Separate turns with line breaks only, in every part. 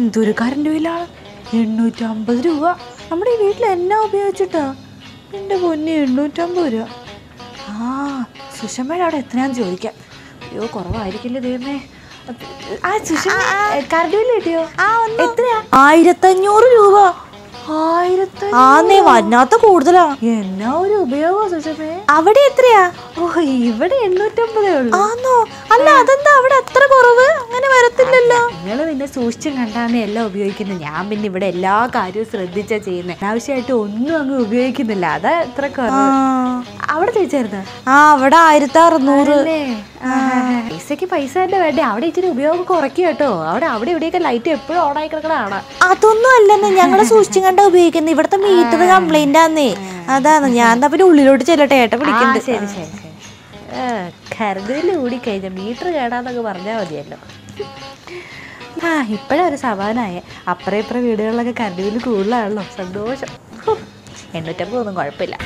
എന്തൊരു കറണ്ട് ബില്ലാണ് എണ്ണൂറ്റമ്പത് രൂപ നമ്മുടെ ഈ വീട്ടിൽ എന്നാ ഉപയോഗിച്ചിട്ടാ എൻ്റെ പൊന്നെ എണ്ണൂറ്റമ്പത് രൂപ ആ സുഷമ്മയുടെ അവിടെ എത്രയാന്ന് ചോദിക്കാം അയ്യോ കുറവായിരിക്കില്ലേ ദൈവമേ ആ സുഷമ കറണ്ട് ബില്ല് കിട്ടിയോ എത്രയാ ആയിരത്തഞ്ഞൂറ് രൂപ ആയിരത്തി
ആന്നേ വന്നാത്ത കൂടുതലാ
എന്നാ ഒരു ഉപയോഗം സുഷമേ
അവിടെ എത്രയാ
ഓ ഇവിടെ എണ്ണൂറ്റമ്പതേ ഉള്ളൂ
ആന്നോ അല്ല അതെന്താ അവിടെ അത്ര കുറവ് അങ്ങനെ വരത്തില്ലല്ലോ
നിങ്ങൾ പിന്നെ സൂക്ഷിച്ചും കണ്ടാണ് എല്ലാം ഉപയോഗിക്കുന്നത് ഞാൻ പിന്നെ ഇവിടെ എല്ലാ കാര്യവും ശ്രദ്ധിച്ചാ ചെയ്യുന്നത് ആവശ്യമായിട്ട് ഒന്നും അങ്ങ് ഉപയോഗിക്കുന്നില്ല അതാ എത്ര
ആ
കുറവ് അവിടെ ചോദിച്ചായിരുന്നു
ആ അവിടെ ആയിരത്തി അറുന്നൂറ്
പൈസക്ക് പൈസ തന്നെ വേണ്ടേ അവിടെ ഇച്ചിരി ഉപയോഗം കുറയ്ക്കും കേട്ടോ അവിടെ അവിടെ ഇവിടെയൊക്കെ ലൈറ്റ് എപ്പോഴും ഓൺ ആയി കിടക്കണ കാണാം
അതൊന്നും അല്ലെന്ന് ഞങ്ങള് സൂക്ഷിച്ചും കണ്ട ഉപയോഗിക്കുന്നത് ഇവിടുത്തെ മീറ്റർ കംപ്ലൈന്റ് ആന്നേ അതാണ് ഞാൻ എന്നാ പിന്നെ ഉള്ളിലോട്ട് ചെല്ലട്ടെ ഏട്ട
ആ,
വിളിക്കണ്ട്
ശരി ശരി ശരി കറണ്ട് ബില്ല് കൂടി കഴിഞ്ഞ മീറ്റർ കേടാന്നൊക്കെ പറഞ്ഞാൽ മതിയല്ലോ ആ ഇപ്പോഴേ ഒരു സമാധാനമായ അപ്പുറം ഇപ്പുറം വീടുകളിലൊക്കെ കറണ്ട് ബില്ല് കൂടുതലാണല്ലോ സന്തോഷം ഹോ, എണ്ണൂറ്റമ്പത് ഒന്നും കുഴപ്പമില്ല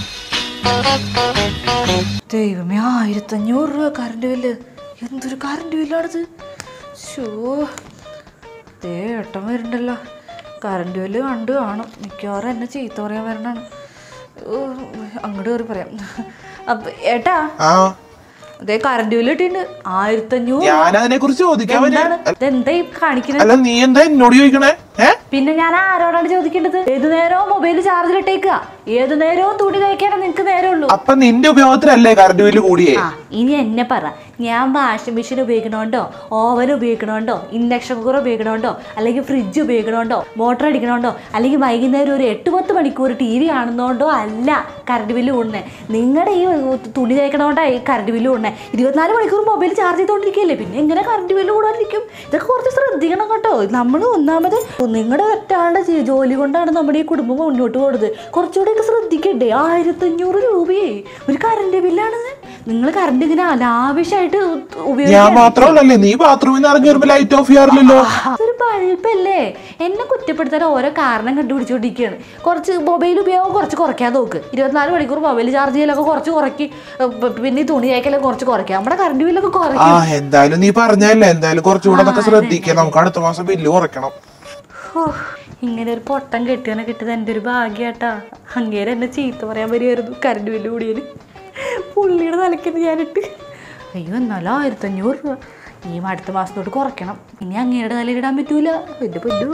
ദൈവമേ ആയിരത്തഞ്ഞൂറ് രൂപ കറണ്ട് ബില്ല് എന്തൊരു കറണ്ട് ബില്ലാണിത് ഷോ ദേ ഏട്ടൻ വരുന്നുണ്ടല്ലോ കറണ്ട് ബില്ല് കണ്ടു കാണും മിക്കവാറും എന്നെ ചീത്ത പറയാൻ വരണാണ് ഓ, അങ്ങോട്ട് കയറി പറയാം അപ്പൊ ഏട്ടാ
ആ
അതേ കറണ്ട് ബില്ല് കിട്ടിയിട്ടുണ്ട് ആയിരത്തഞ്ഞൂറ്
ഞാൻ അതിനെ കുറിച്ച് ചോദിക്കാൻ വരിക
എന്താണ് ഇതെന്താ ഈ കാണിക്കുന്നത്
അല്ല നീ എന്താ എന്നോട് ചോദിക്കണേ ഏ
പിന്നെ ഞാൻ ആരോടാണ് ചോദിക്കേണ്ടത് ഏതു നേരവും മൊബൈൽ ചാർജിലിട്ടേക്കുക ഏതു നേരവും തുണി തയ്ക്കാനേ നിനക്ക് നേരമുള്ളൂ
അപ്പൊ നിന്റെ ഉപയോഗത്തിനല്ലേ കറണ്ട് ബില്ല് കൂടിയേ
ആ ഇനി എന്നെ പറ ഞാൻ വാഷിംഗ് മെഷീൻ ഉപയോഗിക്കണോണ്ടോ ഓവൻ ഉപയോഗിക്കണോണ്ടോ ഇൻഡക്ഷൻ കുക്കർ ഉപയോഗിക്കണോണ്ടോ അല്ലെങ്കിൽ ഫ്രിഡ്ജ് ഉപയോഗിക്കണോണ്ടോ മോട്ടർ അടിക്കണോണ്ടോ അല്ലെങ്കിൽ വൈകുന്നേരം ഒരു എട്ട് പത്ത് മണിക്കൂർ ടി വി കാണുന്നോണ്ടോ അല്ല കറണ്ട് ബില്ല് കൂടുന്നത് നിങ്ങളുടെ ഈ തുണി തേക്കണോണ്ടാണ് ഈ കറണ്ട് ബില്ല് കൂടുന്നത് ഇരുപത്തിനാല് മണിക്കൂർ മൊബൈൽ ചാർജ് ചെയ്തോണ്ടിരിക്കുകയല്ലേ പിന്നെ എങ്ങനെ കറണ്ട് ബില്ല് കൂടാതിരിക്കും ഇതൊക്കെ കുറച്ച് ശ്രദ്ധിക്കണം കേട്ടോ നമ്മൾ ഒന്നാമത് നിങ്ങളുടെ ഒറ്റാളുടെ ജി- ജോലി കൊണ്ടാണ് നമ്മുടെ ഈ കുടുംബം മുന്നോട്ട് പോകുന്നത് കുറച്ചുകൂടെയൊക്കെ ശ്രദ്ധിക്കണ്ടേ ആയിരത്തഞ്ഞൂറ് രൂപയേ ഒരു കറണ്ട് ബില്ലാണിത് നിങ്ങൾ കറണ്ട് ഇങ്ങനെ ലാവിഷായിട്ട്
ഞാൻ
ഉപയോഗിക്കാൻ
മാത്രമല്ലല്ലേ നീ ബാത്റൂമിൽ നിന്ന് ഇറങ്ങി വരുമ്പോ ലൈറ്റ് ഓഫ് ചെയ്യാറില്ലല്ലോ
അതൊരു ബൾബല്ലേ എന്നെ കുറ്റപ്പെടുത്താൻ ഓരോ കാരണം കണ്ടുപിടിച്ചോണ്ടിരിക്കുകയാണ് കുറച്ച് മൊബൈൽ ഉപയോഗം കുറച്ച് കുറയ്ക്കാൻ നോക്ക് ഇരുപത്തിനാല് മണിക്കൂർ മൊബൈൽ ചാർജ് ചെയ്യലൊക്കെ കുറച്ച് കുറയ്ക്ക് ഏർ പ- പിന്നെ ഈ തുണി തേക്കലൊക്കെ കുറച്ച് കുറയ്ക്കുക നമ്മുടെ കറണ്ട് ബില്ലൊക്കെ
ആ
കുറയ്ക്കും
എന്തായാലും നീ പറഞ്ഞല്ലേ എന്തായാലും കുറച്ചുകൂടെ ഒക്കെ ശ്രദ്ധിക്കാം നമുക്ക് അടുത്ത മാസം ബില്ല് കുറയ്ക്കണം
ഹോ, ഇങ്ങനെ ഒരു പൊട്ടം കെട്ടിയനെ കിട്ടിയത് എൻ്റെ ഒരു ഭാഗ്യാട്ടാ അങ്ങേരെ എന്നെ ചീത്ത പറയാൻ വരുമായിരുന്നു കറണ്ട് ബില്ല് കൂടിയത് പുള്ളിയുടെ തലയ്ക്കത് ഞാനിട്ട് അയ്യോ എന്നാലും ആയിരത്തഞ്ഞൂറ് രൂപ ഈ അടുത്ത മാസം തൊട്ട് കുറയ്ക്കണം ഇനി അങ്ങേരുടെ തലയിലിടാൻ പറ്റൂല എൻ്റെ പറ്റൂ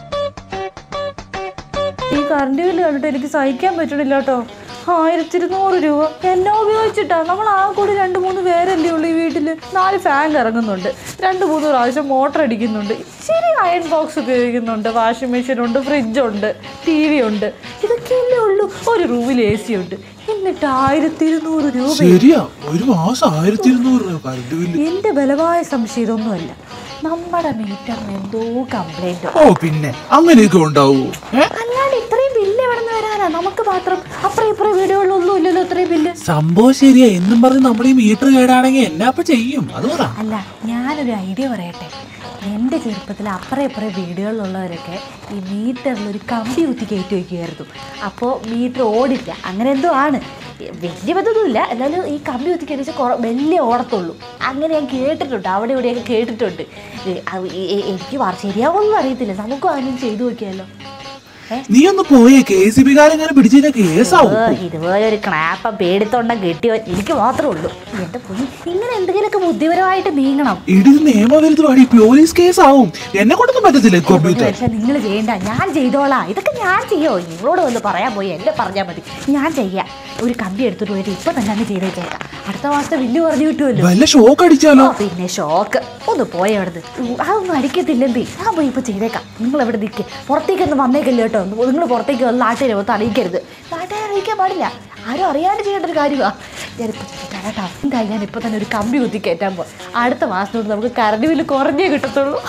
ഈ കറണ്ട് ബില്ല് കണ്ടിട്ട് എനിക്ക് സഹിക്കാൻ പറ്റണില്ല കേട്ടോ ആയിരത്തി ഇരുന്നൂറ് രൂപ എന്നെ ഉപയോഗിച്ചിട്ടാ നമ്മൾ ആ കൂടി രണ്ട് മൂന്ന് പേരല്ലേ ഉള്ളൂ ഈ വീട്ടിൽ നാല് ഫാൻ ഇറങ്ങുന്നുണ്ട് രണ്ട് മൂന്ന് പ്രാവശ്യം മോട്ടർ അടിക്കുന്നുണ്ട് ശരി അയൺ ബോക്സ് ഉപയോഗിക്കുന്നുണ്ട് വാഷിംഗ് മെഷീൻ ഉണ്ട് ഫ്രിഡ്ജുണ്ട് ടി വി ഉണ്ട് ഇതൊക്കെയല്ലേ ഉള്ളൂ ഒരു റൂമിൽ എ സി ഉണ്ട് എന്നിട്ട് ആയിരത്തി ഇരുന്നൂറ് രൂപ
ശരിയാ ഒരു മാസം ആയിരത്തി ഇരുന്നൂറ് രൂപ കറണ്ട് ബില്ല്
എൻ്റെ ബലമായ സംശയം ഇതൊന്നുമല്ല നമ്മുടെ മീറ്ററിന് എന്തോ കംപ്ലൈൻറ്റോ
ഓ പിന്നെ അങ്ങനെയൊക്കെ ഉണ്ടാവൂ ഏ
അല്ലാണ്ട് ഇത്രയും ബില്ല് എവിടെ നിന്ന് വരാനാ നമുക്ക് മാത്രം അപ്പുറം ഇപ്പുറം വീടുകളിലൊന്നും ഇല്ലല്ലോ ഇത്രയും ബില്ല്
സംഭവം ശരിയാ എന്നും പറഞ്ഞ് നമ്മുടെ ഈ മീറ്റർ കേടാണെങ്കിൽ എന്നാ അപ്പൊ ചെയ്യും അത് പറ
അല്ല ഞാനൊരു ഐഡിയ പറയട്ടെ എൻ്റെ ചെറുപ്പത്തിൽ അപ്പുറം ഇപ്പുറം വീടുകളിലുള്ളവരൊക്കെ ഈ മീറ്ററിൽ ഒരു കമ്പി കുത്തി കയറ്റി വയ്ക്കുമായിരുന്നു അപ്പോൾ മീറ്റർ ഓടില്ല അങ്ങനെ എന്തോ ആണ് വലിയ പറ്റൊന്നുമില്ല എന്നാലും ഈ കമ്പി കുത്തി കയറ്റി വെച്ചാൽ കുറ വലിയ ഓടത്തുള്ളൂ അങ്ങനെ ഞാൻ കേട്ടിട്ടുണ്ട് അവിടെ ഇവിടെയൊക്കെ കേട്ടിട്ടുണ്ട് ഏ, അത് എ- എ- എനിക്ക് വ- ശരിയാവുമെന്നും അറിയത്തില്ല നമുക്കും അതിനും ചെയ്തു നോക്കിയാലോ
നീ ഒന്ന് പോയേ കെ സി ബി കാരെങ്ങനെ പിടിച്ചതിന്റെ കേസാവും
ഓ, ഇതുപോലെ ഒരു ക്ലാപ്പം പേടിത്തൊണ്ടം കെട്ടിയോ എനിക്ക് മാത്രമേ ഉള്ളൂ എൻ്റെ പൊന്നി ഇങ്ങനെ എന്തെങ്കിലുമൊക്കെ ബുദ്ധിപരമായിട്ട് നീങ്ങണം
ഇടി നിയമവിരുദ്ധമാണ് പോലീസ് കേസാവും എന്നെ കൊണ്ടൊന്നും പറ്റത്തില്ല കമ്പ്യൂട്ടർ
പക്ഷെ നിങ്ങൾ ചെയ്യണ്ട ഞാൻ ചെയ്തോളാം ഇതൊക്കെ ഞാൻ ചെയ്യോ നിങ്ങളോട് വന്ന് പറയാൻ പോയി എന്നെ പറഞ്ഞാൽ മതി ഞാൻ ചെയ്യാം ഒരു കമ്പി എടുത്തിട്ട് പോയിട്ട് ഇപ്പൊ തന്നെ അങ്ങ് ചെയ്തേച്ചേക്കാം അടുത്ത മാസത്തെ ബില്ല് പറഞ്ഞു കിട്ടുമല്ലോ
വല്ല ഷോക്ക് അടിച്ചാലോ
ഓ, പിന്നെ ഷോക്ക് ഒന്ന് പോയ അവിടുന്ന് ഉം, അതൊന്നും അടിക്കത്തില്ലെന്തേ ഞാൻ പോയി ഇപ്പൊ ചെയ്തേക്കാം നിങ്ങൾ എവിടെ നിൽക്കുക പുറത്തേക്കൊന്നും വന്നേക്കല്ലോ കേട്ടോ നിങ്ങൾ പുറത്തേക്ക് വന്ന് നാട്ടുകാരെ മൊത്തം അറിയിക്കരുത് നാട്ടുകാരെ അറിയിക്കാൻ പാടില്ല ആരും അറിയാണ്ട് ചെയ്യേണ്ട ഒരു കാര്യമാണ് ഞാനിപ്പോൾ ചെയ്തേക്കാം കേട്ടോ എന്തായാലും ഞാൻ ഇപ്പൊ തന്നെ ഒരു കമ്പി കുത്തി കയറ്റാൻ പോകും അടുത്ത മാസം തൊട്ട് നമുക്ക് കറണ്ട് ബില്ല് കുറഞ്ഞേ കിട്ടത്തുള്ളൂ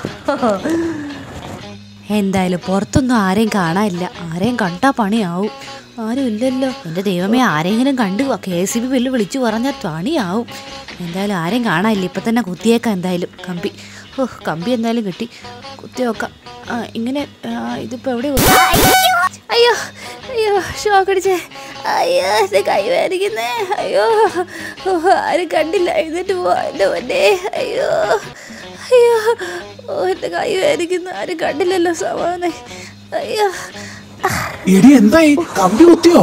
എന്തായാലും പുറത്തൊന്നും ആരെയും കാണാനില്ല ആരെയും കണ്ടാ പണിയാവും ആരും ഇല്ലല്ലോ എൻ്റെ ദൈവമേ ആരെങ്കിലും കണ്ടു കെ സി ബി ബില്ല് വിളിച്ചു പറഞ്ഞാൽ പണിയാവും എന്തായാലും ആരെയും കാണാനില്ല ഇപ്പം തന്നെ കുത്തിയേക്കാം എന്തായാലും കമ്പി ഓ കമ്പി എന്തായാലും കിട്ടി കുത്തി നോക്കാം ആ ഇങ്ങനെ ആ, ഇതിപ്പോ എവിടെ കുത്തി- അയ്യോ അയ്യോ ഷോക്ക് അടിച്ചേ അയ്യോ എൻ്റെ കൈ വേദനിക്കുന്നേ അയ്യോ ഓ, ആരും കണ്ടില്ല എഴുന്നേറ്റ് പോവാ എൻ്റെ പൊന്നേ അയ്യോ അയ്യോ ഓ എൻ്റെ കൈ വേദനിക്കുന്നു ആരും കണ്ടില്ലല്ലോ സമാനെ അയ്യോ
എടി എന്തായി കമ്പി കുത്തിയോ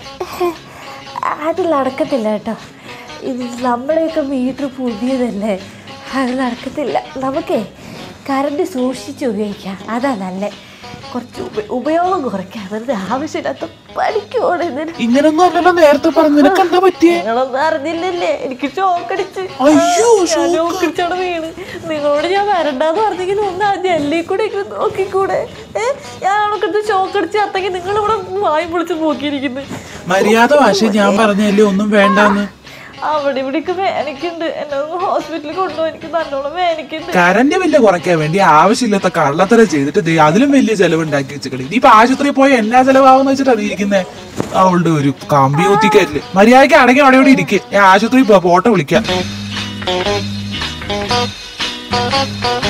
അത് നടക്കത്തില്ല കേട്ടോ ഇത് നമ്മളെയൊക്കെ മീറ്റർ പുതിയതല്ലേ അത് നടക്കത്തില്ല നമുക്കേ കറണ്ട് സൂക്ഷിച്ച് ഉപയോഗിക്കാം അതാ നല്ല കുറച്ച് ഉപ- ഉപയോഗം കുറയ്ക്കാം വെറുതെ ആവശ്യമില്ലാത്ത പഠിക്കുവാണ് ഇതിന്
ഇങ്ങനൊന്നും അല്ലല്ലോ നേരത്തെ പറഞ്ഞു നിനക്ക് എന്താ പറ്റിയേ
നിങ്ങളൊന്നും അറിഞ്ഞില്ലല്ലേ എനിക്ക് ഷോക്കടിച്ച്
അയ്യോ,
ഞാൻ ഷോക്കടിച്ചോടെ വീണ് നിങ്ങളോട് ഞാൻ വരണ്ടെന്ന് പറഞ്ഞെങ്കിൽ ഒന്ന് ആ ജെല്ലി കൂടെ ഒക്കെ നോക്കിക്കൂടെ ഏ ഞാൻ അവൾക്കടുത്ത് ഷോക്കടിച്ച് അത്തെങ്കിൽ നിങ്ങൾ ഇവിടെ വായി പൊളിച്ച് നോക്കിയിരിക്കുന്നു
മര്യാദ ഭാഷ ഞാൻ പറഞ്ഞല്ലേ ഒന്നും വേണ്ടാന്ന്
അവിടെ ഇവിടേക്ക് വേനക്കുണ്ട് എന്നെ ഒന്ന് ഹോസ്പിറ്റലിൽ കൊണ്ടുപോയി എനിക്ക് നല്ലോണം വേനക്കുണ്ട്
കറന്റ് ബില്ല് കുറയ്ക്കാൻ വേണ്ടി ആവശ്യമില്ലാത്ത കള്ളത്തരം ചെയ്തിട്ട് ദേ അതിലും വലിയ ചെലവ് ഉണ്ടാക്കി വെച്ചിട്ട് നീ ഇപ്പൊ ആശുപത്രിയിൽ പോയ എന്നാ ചെലവാകുന്ന വെച്ചിട്ടാണ് ഇരിക്കുന്നേ അവളുടെ ഒരു കമ്പി കുത്തിക്കയറ്റില് മര്യാദയ്ക്ക് അടങ്ങി അവിടെ ഇവിടെ ഇരിക്കും ഞാൻ ആശുപത്രിയിൽ പോ- പോട്ടെ വിളിക്കാം